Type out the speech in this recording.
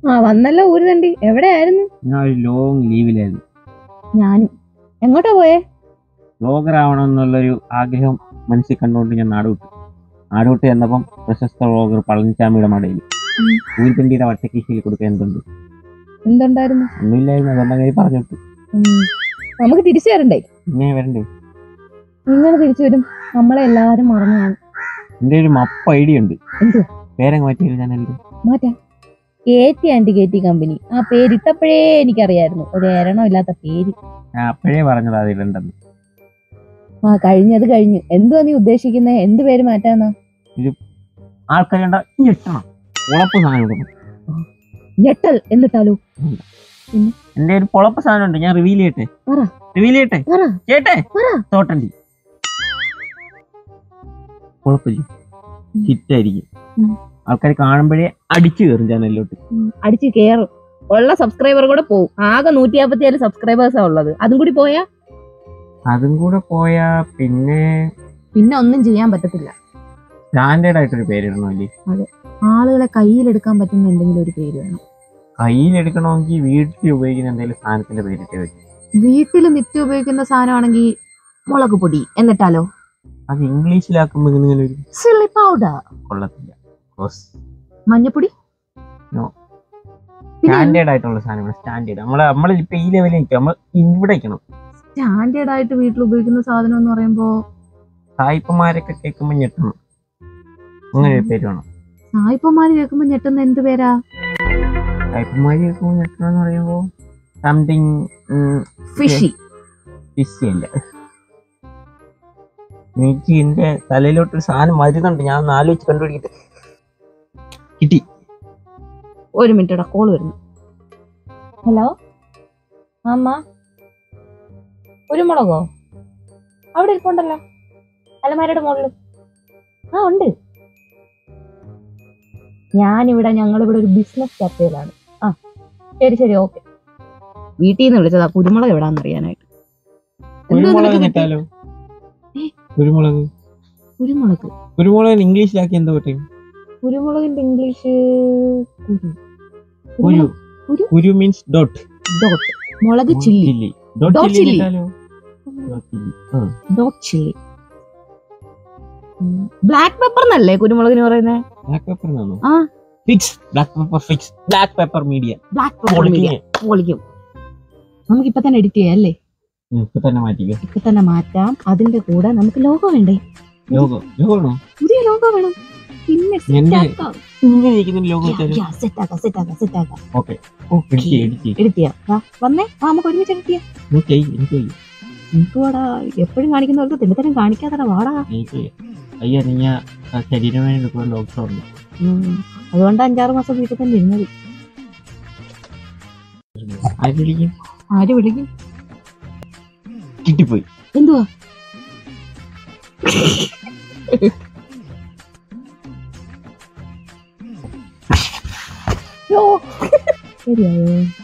ആ വന്നല്ലോ ഊരുതണ്ടി എവിടെയായിരുന്നു ഞാൻ ഒരു ലോങ് ലീവിലായിരുന്നു ഞാനും എങ്ങോട്ടാ പോയേ വ്ളോഗർ ആവണം എന്നുള്ളൊരു ആഗ്രഹം മനസ്സിൽ കണ്ടുകൊണ്ട് ഞാൻ നാട് വിട്ടു നാട് വിട്ട് ചെന്നപ്പം പ്രശസ്ത വ്ളോഗർ പളനിച്ചാമിയുടെ മടയിൽ ഉം. ഊരിത്തണ്ടിയുടെ വട്ടക്കീശയിൽ കൊടുക്കാൻ എന്തുണ്ട് എന്തുണ്ടായിരുന്നു ഒന്നുമില്ലായിരുന്നു അതെല്ലാം കാര്യം പറഞ്ഞു വിട്ടു ഉം. നമുക്ക് തിരിച്ചു വരണ്ടേ പിന്നെ വരണ്ടേ ഇങ്ങനെ തിരിച്ചു വരും നമ്മളെ എല്ലാരും മറന്നു കാണും എൻ്റെ ഒരു മപ്പ് ഐഡിയ ഉണ്ട് എന്തുവാ? പേരങ്ങ് മാറ്റിയൊരു ചാനലിൽ മാറ്റാം കേറ്റി ആൻഡ് കേറ്റി കമ്പനി ആ പേരിട്ടപ്പോഴേ എനിക്കറിയായിരുന്നു ഒരു ഏരണം ഇല്ലാത്ത പേര് ഞാൻ അപ്പോഴേ പറഞ്ഞത് അതിലുണ്ടെന്ന് ആ കഴിഞ്ഞത് കഴിഞ്ഞു എന്തുവാ നീ ഉദ്ദേശിക്കുന്നത് എന്ത് പേര് മാറ്റാന്നാ ആൾക്കാർ കണ്ട ഞെട്ടണം ഉളപ്പ് സാധനം കൊടുക്കും ഞെട്ടൽ എന്നിട്ടാലോ എൻ്റെ ഒരു പൊളപ്പ് സാധനം ഉണ്ട് ഞാൻ റിവീൽ ചെയ്യട്ടെ പറ. റിവീൽ ചെയ്യട്ടെ പറ. ചെയ്യട്ടെ പറ. തോട്ടണ്ടി കുഴപ്പമില്ല ഹിറ്റായിരിക്കും ഉം. ആൾക്കാർ കാണുമ്പോഴേ അടിച്ചു കയറും ചാനലിലോട്ട് ഉം, അടിച്ച് കേറും ഉള്ള സബ്സ്ക്രൈബർ കൂടെ പോവും ആകെ നൂറ്റി നാപ്പത്തി ഏഴ് സബ്സ്ക്രൈബേഴ്സാ ഉള്ളത് അതും കൂടി പോയാ അതും കൂടെ പോയാ പിന്നെ പിന്നെ ഒന്നും ചെയ്യാൻ പറ്റത്തില്ല സ്റ്റാൻഡേർഡ് ആയിട്ടൊരു പേരിടണം അല്ലേ ആളുകളെ കയ്യിലെടുക്കാൻ പറ്റുന്ന എന്തെങ്കിലും ഒരു പേര് വേണം കയ്യിലെടുക്കണമെങ്കിൽ വീട്ടിൽ ഉപയോഗിക്കുന്ന എന്തെങ്കിലും സാധനത്തിന്റെ പേരിട്ടേ വെക്കും വീട്ടിൽ നിത്യം ഉപയോഗിക്കുന്ന സാധനമാണെങ്കിൽ മുളക് പൊടി എന്നിട്ടാലോ അത് ഇംഗ്ലീഷിലാക്കുമ്പോൾ ഇങ്ങനെ ഇങ്ങനെ ഒരു സില്ലി പൗഡർ കൊള്ളത്തില്ല മഞ്ഞപ്പൊടി No. പിന്നെ സ്റ്റാൻഡേർഡ് ആയിട്ടുള്ള സാധനങ്ങൾ സ്റ്റാൻഡേർഡ് നമ്മളെ നമ്മളിപ്പോ ഈ ലെവലിൽ നിൽക്കും നമ്മൾ ഇവിടെ നിൽക്കണം സ്റ്റാൻഡേർഡ് ആയിട്ട് വീട്ടിൽ ഉപയോഗിക്കുന്ന സാധനം എന്ന് പറയുമ്പോ സായിപ്പന്മാരൊക്കെ കേൾക്കുമ്പോൾ ഞെട്ടണം അങ്ങനെ ഒരു പേര് വേണം സായിപ്പന്മാര് കേൾക്കുമ്പോ ഞെട്ടുന്ന എന്ത് പേരാ സായിപ്പന്മാര് കേൾക്കുമ്പോൾ ഞെട്ടണം എന്ന് പറയുമ്പോൾ സംതിങ് ഫിഷി ഫിഷി അല്ല എനിക്ക് എന്റെ തലയിലോട്ട് ഒരു സാധനം വരുന്നുണ്ട് ഞാൻ ഒന്ന് ആലോചിച്ച് കണ്ടുപിടിക്കട്ടെ കിട്ടി ഒരു മിനിറ്റ് കോൾ വരുന്നു ഹലോ അമ്മ കുരുമുളകോ അവിടെ ഇരിപ്പുണ്ടല്ലോ അലമാരയുടെ മുകളിൽ ആ ഉണ്ട് ഞാനിവിടെ ഞങ്ങളിവിടെ ഒരു ബിസിനസ് ചർച്ചയിലാണ് ആ ശരി ശരി ഓക്കെ വീട്ടിൽ നിന്ന് വിളിച്ചതാ കുരുമുളക് എവിടാന്ന് അറിയാനായിട്ട് എന്തോ കുരുമുളക് നിനക്ക് കിട്ടി? നട്ടാലോ ഏ? കുരുമുളക് കുരുമുളക് കുരുമുളക് ഇംഗ്ലീഷിലാക്കി എന്തോ പറ്റും കുരുമുളകിന്റെ ഇംഗ്ലീഷ് കുരു കുരു കുരു? കുരു മീൻസ് ഡോട്ട് ഡോട്ട് മുളക് chilli chilli dot Dot chilli chilli. ഇട്ടാലോ Dot chilli. ആ. ഡോട്ട് ചില്ലി ബ്ലാക്ക് പെപ്പർ എന്നല്ലേ കുരുമുളകിന് പറയുന്നത് ബ്ലാക്ക് പെപ്പർ എന്നാണോ ആ. Fix black pepper fix black pepper media black pepper പൊളിക്കും നമുക്ക് ഇപ്പൊ തന്നെ എഡിറ്റ് ചെയ്യാം അല്ലേ ഇപ്പൊ തന്നെ മാറ്റിക്കോ ഇപ്പൊ തന്നെ മാറ്റാം അതിന്റെ കൂടെ നമുക്ക് ലോഗോ വേണ്ടേ ലോഗോ ലോഗോ ആണോ പുതിയ ലോഗോ വേണം പിന്നെ എന്റെ- സെറ്റാക്കാം ഇങ്ങനെ ഇരിക്കുന്ന ലോഗോ വെച്ചാലോ സെറ്റാക്കാം സെറ്റാക്കാം സെറ്റാക്കാം ഓക്കെ എഡിറ്റ് എഡിറ്റ് എഡിറ്റ് ചെയ്യാം ദാ, വന്നേ ആ നമുക്ക് ഒരുമിച്ച് എഡിറ്റ് ചെയ്യാം എനിക്ക് ചെയ്യ്, എനിക്ക് ചെയ്യ്, എനിക്ക് വാടാ എപ്പോഴും കാണിക്കുന്നവർക്ക് തെളിത്തരം കാണിക്കാത്തടാ വാടാ എനിക്ക് ചെയ്യ്. അയ്യോ നീ ശരീരമായി എടുക്കുന്ന ഡോക്ടർ ഉണ്ട് ഉം. അതുകൊണ്ട് അഞ്ചാറ് മാസം വീട്ടിൽ തന്നെ ഇരുന്നത് ആര് വിളിക്കും ആര് വിളിക്കും കിട്ടിപ്പോയി എന്തുവാ ശരിയായോ